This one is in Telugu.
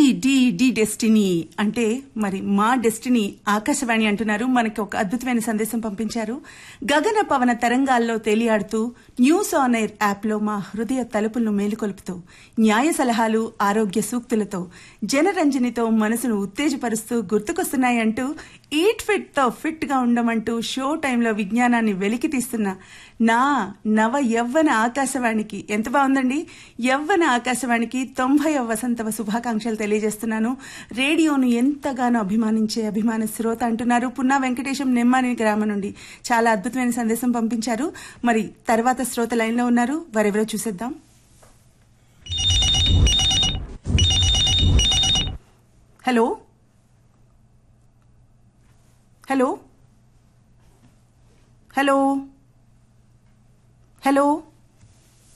డి డి డెస్టినీ అంటే మరి మా డెస్టినీ ఆకాశవాణి అంటున్నారు మనకి ఒక అద్భుతమైన సందేశం పంపించారు గగన పవన తరంగాల్లో తేలియాడుతూ న్యూస్ ఆన్ ఎయిర్ యాప్లో మా హృదయ తలుపులను మేలుకొలుపుతూ న్యాయ సలహాలు ఆరోగ్య సూక్తులతో జనరంజనితో మనసును ఉత్తేజపరుస్తూ గుర్తుకొస్తున్నాయంటూ ఈట్ ఫిట్ తో ఫిట్ గా ఉండమంటూ షో టైంలో విజ్ఞానాన్ని వెలికి తీస్తున్న నా నవ యవ్వన ఆకాశవాణికి ఎంత బాగుందండి యవ్వన ఆకాశవాణికి తొంభై వసంతవ శుభాకాంక్షలు తెలియజేస్తున్నాను రేడియోను ఎంతగానో అభిమానించే అభిమాన శ్రోత అంటున్నారు పున్నా వెంకటేశం నెమ్మాని గ్రామం నుండి చాలా అద్భుతమైన సందేశం పంపించారు మరి తర్వాత శ్రోత లైన్ లో ఉన్నారు వారెవరో చూసేద్దాం హలో హలో హలో హలో